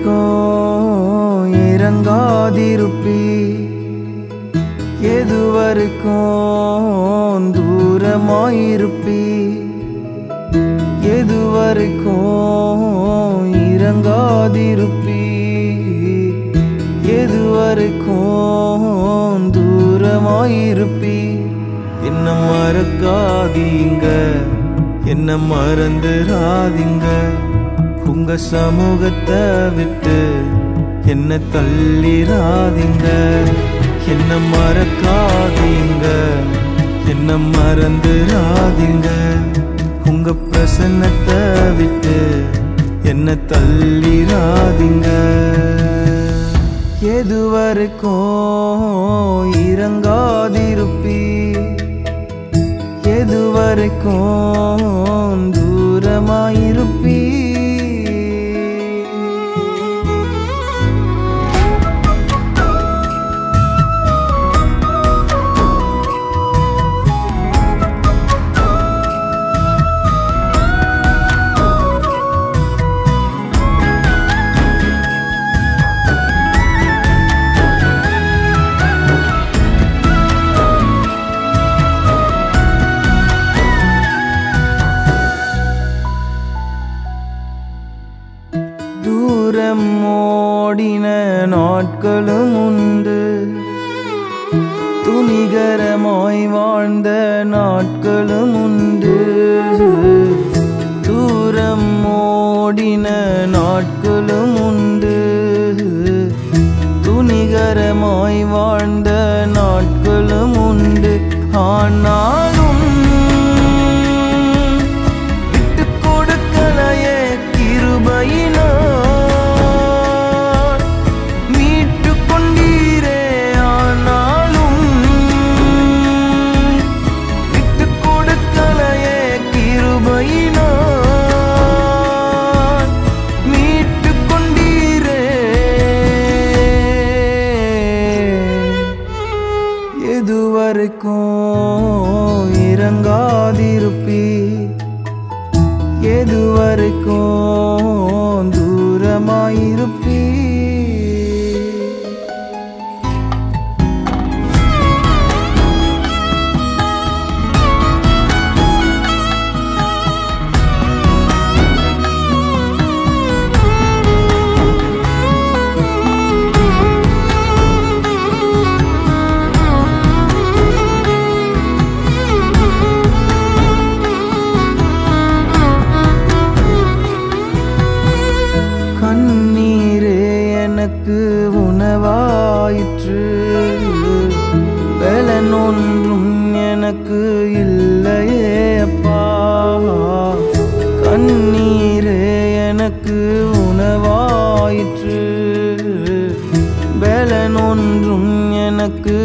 வரைக்கும் இறங்காதிருப்பி எது வரைக்கும் தூரமாயிருப்பி எது வரைக்கும் இறங்காதிருப்பி எது வரைக்கும் தூரமாயிருப்பி என்ன மறக்காதீங்க என்ன மறந்துடாதீங்க உங்க சமூகத்தை விட்டு என்ன தள்ளிராதீங்க என்ன மறக்காதீங்க என்ன மறந்துடாதீங்க உங்க பிரசன்னத்தை விட்டு என்ன தள்ளிராதீங்க எது வரைக்கும் இறங்காதிருப்பி எது வரைக்கும் தூரமாயிருப்பீ தூரம் ஓடின நாட்களும் உண்டு துணிகரமாய் வாழ்ந்த நாட்களும் உண்டு தூரம் ஓடின நாட்களும் உண்டு துணிகரமாய் வாழ்ந்த நாட்களும் உண்டு ஆனாலும் விட்டு கொடுக்கலையே கிருபையினார் மீட்டு கொண்டீரே ஆனாலும் விட்டு கொடுக்கலையே கிருபையினார் மீட்டு கொண்டீரே எது வரைக்கும் இறங்காதிருப்பீ எது வரைக்கும் தூரமாயிருப்பீ கண்ணீரே எனக்கு உணவாயிற்று பலன் ஒன்றும் எனக்கு இல்லையே அப்பா கண்ணீரே எனக்கு உணவாயிற்று பலன் ஒன்றும் எனக்கு